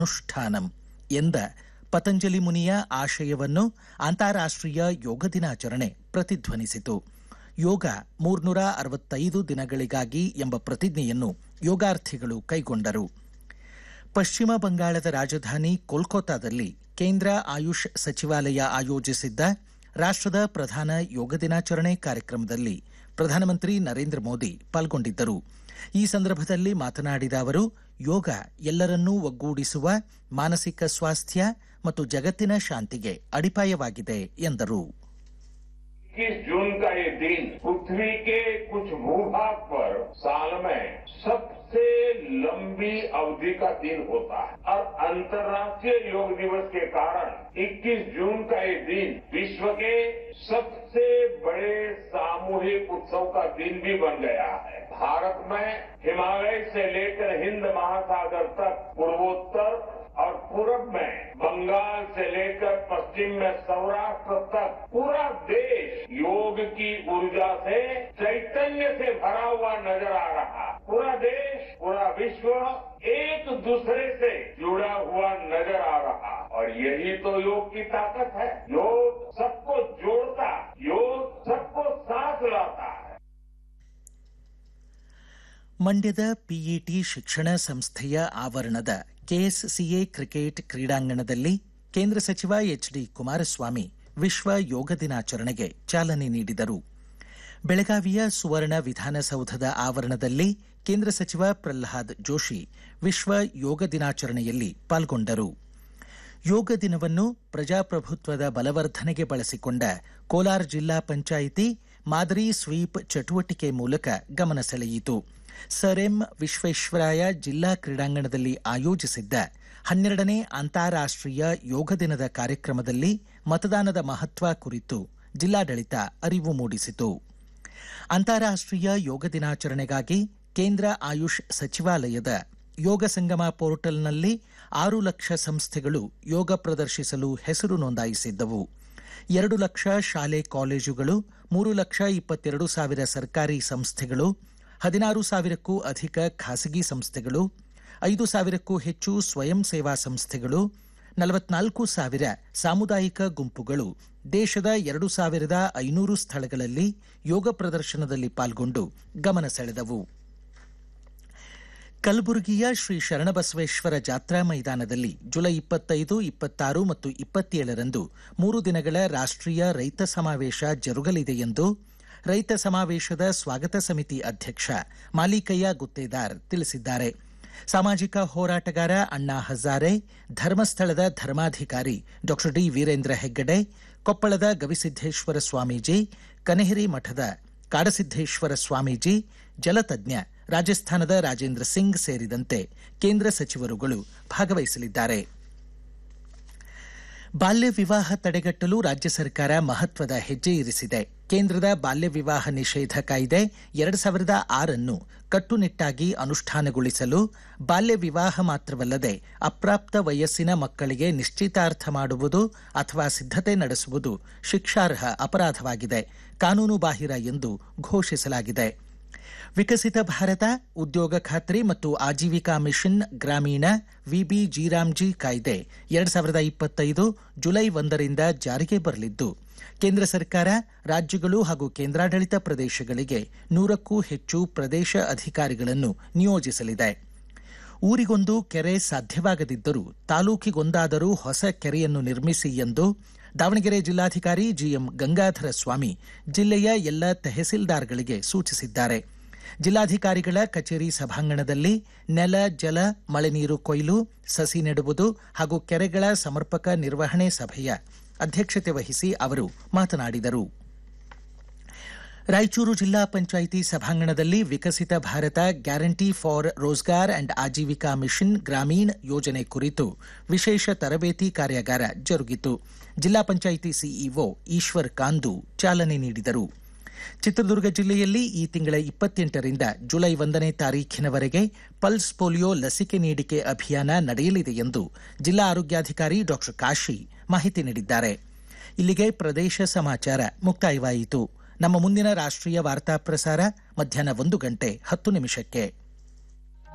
ಅನುಷ್ಠಾನಂ ಎಂದ ಪತಂಜಲಿ ಮುನಿಯ ಆಶಯವನ್ನು ಅಂತಾರಾಷ್ಟ್ರೀಯ ಯೋಗ ದಿನಾಚರಣೆ ಪ್ರತಿಧ್ವನಿಸಿತು ಯೋಗ ಮೂರ್ನೂರ ಅರವತ್ತೈದು ದಿನಗಳಿಗಾಗಿ ಎಂಬ ಪ್ರತಿಜ್ಞೆಯನ್ನು ಯೋಗಾರ್ಥಿಗಳು ಕೈಗೊಂಡರು ಪಶ್ಚಿಮ ಬಂಗಾಳದ ರಾಜಧಾನಿ ಕೋಲ್ಕತ್ತಾದಲ್ಲಿ ಕೇಂದ್ರ ಆಯುಷ್ ಸಚಿವಾಲಯ ಆಯೋಜಿಸಿದ್ದ ರಾಷ್ಟ್ರದ ಪ್ರಧಾನ ಯೋಗ ದಿನಾಚರಣೆ ಕಾರ್ಯಕ್ರಮದಲ್ಲಿ ಪ್ರಧಾನಮಂತ್ರಿ ನರೇಂದ್ರ ಮೋದಿ ಪಾಲ್ಗೊಂಡಿದ್ದರು ಈ ಸಂದರ್ಭದಲ್ಲಿ ಮಾತನಾಡಿದ ಅವರು ಯೋಗ ಎಲ್ಲರನ್ನೂ ಒಗ್ಗೂಡಿಸುವ ಮಾನಸಿಕ ಸ್ವಾಸ್ಥ್ಯ ಮತ್ತು ಜಗತ್ತಿನ ಶಾಂತಿಗೆ ಅಡಿಪಾಯವಾಗಿದೆ ಎಂದರು इक्कीस जून का ये दिन पृथ्वी के कुछ भूभाग पर साल में सबसे लंबी अवधि का दिन होता है और अंतर्राष्ट्रीय योग दिवस के कारण 21 जून का ये दिन विश्व के सबसे बड़े सामूहिक उत्सव का दिन भी बन गया है भारत में हिमालय से लेकर हिंद महासागर तक पूर्वोत्तर और पूरब में बंगाल से लेकर पश्चिम में सौराष्ट्र तक पूरा देश योग की ऊर्जा से चैतन्य से भरा हुआ नजर आ रहा है पूरा देश पूरा विश्व एक दूसरे से जुड़ा हुआ नजर आ रहा और यही तो योग की ताकत है योग सबको जोड़ता योग सबको साथ लाता है ಮಂಡ್ಯದ ಪಿಇಟಿ ಶಿಕ್ಷಣ ಸಂಸ್ಥೆಯ ಆವರಣದ ಕೆಎಸ್ಸಿಎ ಕ್ರಿಕೆಟ್ ಕ್ರೀಡಾಂಗಣದಲ್ಲಿ ಕೇಂದ್ರ ಸಚಿವ ಎಚ್ಡಿ ಕುಮಾರಸ್ವಾಮಿ ವಿಶ್ವ ಯೋಗ ದಿನಾಚರಣೆಗೆ ಚಾಲನೆ ನೀಡಿದರು ಬೆಳಗಾವಿಯ ಸುವರ್ಣ ವಿಧಾನಸೌಧದ ಆವರಣದಲ್ಲಿ ಕೇಂದ್ರ ಸಚಿವ ಪ್ರಹ್ಲಾದ್ ಜೋಶಿ ವಿಶ್ವ ಯೋಗ ದಿನಾಚರಣೆಯಲ್ಲಿ ಪಾಲ್ಗೊಂಡರು ಯೋಗ ದಿನವನ್ನು ಪ್ರಜಾಪ್ರಭುತ್ವದ ಬಲವರ್ಧನೆಗೆ ಬಳಸಿಕೊಂಡ ಕೋಲಾರ ಜಿಲ್ಲಾ ಪಂಚಾಯಿತಿ ಮಾದರಿ ಸ್ವೀಪ್ ಚಟುವಟಿಕೆ ಮೂಲಕ ಗಮನ ಸೆಳೆಯಿತು ಸರ್ ಎಂ ವಿಶ್ವೇಶ್ವರಾಯ ಜಿಲ್ಲಾ ಕ್ರೀಡಾಂಗಣದಲ್ಲಿ ಆಯೋಜಿಸಿದ್ದ ಹನ್ನೆರಡನೇ ಅಂತಾರಾಷ್ಟ್ರೀಯ ಯೋಗ ದಿನದ ಕಾರ್ಯಕ್ರಮದಲ್ಲಿ ಮತದಾನದ ಮಹತ್ವ ಕುರಿತು ಜಿಲ್ಲಾಡಳಿತ ಅರಿವು ಮೂಡಿಸಿತು ಅಂತಾರಾಷ್ಟ್ರೀಯ ಯೋಗ ದಿನಾಚರಣೆಗಾಗಿ ಕೇಂದ್ರ ಆಯುಷ್ ಸಚಿವಾಲಯದ ಯೋಗ ಸಂಗಮ ಪೋರ್ಟಲ್ನಲ್ಲಿ ಆರು ಲಕ್ಷ ಸಂಸ್ಥೆಗಳು ಯೋಗ ಪ್ರದರ್ಶಿಸಲು ಹೆಸರು ನೋಂದಾಯಿಸಿದ್ದವು ಎರಡು ಲಕ್ಷ ಶಾಲೆ ಕಾಲೇಜುಗಳು ಮೂರು ಲಕ್ಷ ಇಪ್ಪತ್ತೆರಡು ಸಾವಿರ ಸರ್ಕಾರಿ ಸಂಸ್ಥೆಗಳು ಹದಿನಾರು ಸಾವಿರಕ್ಕೂ ಅಧಿಕ ಖಾಸಗಿ ಸಂಸ್ಥೆಗಳು ಐದು ಸಾವಿರಕ್ಕೂ ಹೆಚ್ಚು ಸ್ವಯಂ ಸೇವಾ ಸಂಸ್ಥೆಗಳು ನಲವತ್ನಾಲ್ಕು ಸಾವಿರ ಸಾಮುದಾಯಿಕ ಗುಂಪುಗಳು ದೇಶದ ಎರಡು ಸಾವಿರದ ಐನೂರು ಸ್ಥಳಗಳಲ್ಲಿ ಯೋಗ ಪ್ರದರ್ಶನದಲ್ಲಿ ಪಾಲ್ಗೊಂಡು ಗಮನ ಸೆಳೆದವು ಕಲಬುರಗಿಯ ಶ್ರೀ ಶರಣಬಸವೇಶ್ವರ ಜಾತ್ರಾ ಮೈದಾನದಲ್ಲಿ ಜುಲೈ ಇಪ್ಪತ್ತೈದು ಇಪ್ಪತ್ತಾರು ಮತ್ತು ಇಪ್ಪತ್ತೇಳರಂದು ಮೂರು ದಿನಗಳ ರಾಷ್ಟ್ರೀಯ ರೈತ ಸಮಾವೇಶ ಜರುಗಲಿದೆ ಎಂದು ರೈತ ಸಮಾವೇಶದ ಸ್ವಾಗತ ಸಮಿತಿ ಅಧ್ಯಕ್ಷ ಮಾಲಿಕಯ್ಯ ಗುತ್ತೇದಾರ್ ತಿಳಿಸಿದ್ದಾರೆ ಸಾಮಾಜಿಕ ಹೋರಾಟಗಾರ ಅಣ್ಣಾ ಹಜಾರೆ ಧರ್ಮಸ್ಥಳದ ಧರ್ಮಾಧಿಕಾರಿ ಡಾ ಡಿ ವೀರೇಂದ್ರ ಹೆಗ್ಗಡೆ ಕೊಪ್ಪಳದ ಗವಿಸಿದ್ದೇಶ್ವರ ಸ್ವಾಮೀಜಿ ಕನೆಹಿರಿ ಮಠದ ಕಾಡಸಿದ್ದೇಶ್ವರ ಸ್ವಾಮೀಜಿ ಜಲತಜ್ಞ ರಾಜಸ್ಥಾನದ ರಾಜೇಂದ್ರ ಸಿಂಗ್ ಸೇರಿದಂತೆ ಕೇಂದ್ರ ಸಚಿವರುಗಳು ಭಾಗವಹಿಸಲಿದ್ದಾರೆ ಬಾಲ್ಯ ವಿವಾಹ ತಡೆಗಟ್ಟಲು ರಾಜ್ಯ ಸರ್ಕಾರ ಮಹತ್ವದ ಹೆಜ್ಜೆ ಇರಿಸಿದೆ ಕೇಂದ್ರದ ಬಾಲ್ಯ ವಿವಾಹ ನಿಷೇಧ ಕಾಯ್ದೆ ಎರಡು ಸಾವಿರದ ಆರನ್ನು ಕಟ್ಟುನಿಟ್ಟಾಗಿ ಅನುಷ್ಠಾನಗೊಳಿಸಲು ಬಾಲ್ಯ ವಿವಾಹ ಮಾತ್ರವಲ್ಲದೆ ಅಪ್ರಾಪ್ತ ವಯಸ್ಸಿನ ಮಕ್ಕಳಿಗೆ ನಿಶ್ಚಿತಾರ್ಥ ಮಾಡುವುದು ಅಥವಾ ಸಿದ್ಧತೆ ನಡೆಸುವುದು ಶಿಕ್ಷಾರ್ಹ ಅಪರಾಧವಾಗಿದೆ ಕಾನೂನು ಬಾಹಿರ ಎಂದು ಘೋಷಿಸಲಾಗಿದೆ ವಿಕಸಿತ ಭಾರತ ಉದ್ಯೋಗ ಖಾತ್ರಿ ಮತ್ತು Ajeevika mission Gramin VB G RAM G ಕಾಯ್ದೆ ಎರಡ್ ಸಾವಿರದ ಇಪ್ಪತ್ತೈದು ಜುಲೈ ಒಂದರಿಂದ ಜಾರಿಗೆ ಬರಲಿದ್ದು ಕೇಂದ್ರ ಸರ್ಕಾರ ರಾಜ್ಯಗಳು ಹಾಗೂ ಕೇಂದ್ರಾಡಳಿತ ಪ್ರದೇಶಗಳಿಗೆ ನೂರಕ್ಕೂ ಹೆಚ್ಚು ಪ್ರದೇಶ ಅಧಿಕಾರಿಗಳನ್ನು ನಿಯೋಜಿಸಲಿದೆ ಊರಿಗೊಂದು ಕೆರೆ ಸಾಧ್ಯವಾಗದಿದ್ದರೂ ತಾಲೂಕಿಗೊಂದಾದರೂ ಹೊಸ ಕೆರೆಯನ್ನು ನಿರ್ಮಿಸಿ ಎಂದು ದಾವಣಗೆರೆ ಜಿಲ್ಲಾಧಿಕಾರಿ ಜಿಎಂ ಗಂಗಾಧರ ಸ್ವಾಮಿ ಜಿಲ್ಲೆಯ ಎಲ್ಲ ತಹಸೀಲ್ದಾರ್ಗಳಿಗೆ ಸೂಚಿಸಿದ್ದಾರೆ ಜಿಲ್ಲಾಧಿಕಾರಿಗಳ ಕಚೇರಿ ಸಭಾಂಗಣದಲ್ಲಿ ನೆಲ ಜಲ ಮಳೆ ನೀರು ಕೊಯ್ಲು ಸಸಿ ನೆಡುವುದು ಹಾಗೂ ಕೆರೆಗಳ ಸಮರ್ಪಕ ನಿರ್ವಹಣೆ ಸಭೆಯ ಅಧ್ಯಕ್ಷತೆ ವಹಿಸಿ ಅವರು ಮಾತನಾಡಿದರು ರಾಯಚೂರು ಜಿಲ್ಲಾ ಪಂಚಾಯಿತಿ ಸಭಾಂಗಣದಲ್ಲಿ Viksit Bharat guarantee for Rozgar and Ajeevika mission Gramin ಯೋಜನೆ ಕುರಿತು ವಿಶೇಷ ತರಬೇತಿ ಕಾರ್ಯಾಗಾರ ಜರುಗಿತು ಜಿಲ್ಲಾ ಪಂಚಾಯಿತಿ ಸಿಇಒ ಈಶ್ವರ್ ಕಾಂದು ಚಾಲನೆ ನೀಡಿದರು ಚಿತ್ರದುರ್ಗ ಜಿಲ್ಲೆಯಲ್ಲಿ ಈ ತಿಂಗಳ ಇಪ್ಪತ್ತೆಂಟರಿಂದ ಜುಲೈ ಒಂದನೇ ತಾರೀಖಿನವರೆಗೆ ಪಲ್ಸ್ ಪೋಲಿಯೋ ಲಸಿಕೆ ನೀಡಿಕೆ ಅಭಿಯಾನ ನಡೆಯಲಿದೆ ಎಂದು ಜಿಲ್ಲಾ ಆರೋಗ್ಯಾಧಿಕಾರಿ ಡಾಕ್ಟರ್ ಕಾಶಿ ಮಾಹಿತಿ ನೀಡಿದ್ದಾರೆ ಇಲ್ಲಿಗೆ ಪ್ರದೇಶ ಸಮಾಚಾರ ಮುಕ್ತಾಯವಾಯಿತು ನಮ್ಮ ಮುಂದಿನ ರಾಷ್ಟ್ರೀಯ ವಾರ್ತಾ ಪ್ರಸಾರ ಮಧ್ಯಾಹ್ನ ಒಂದು ಗಂಟೆ ಹತ್ತು ನಿಮಿಷಕ್ಕೆ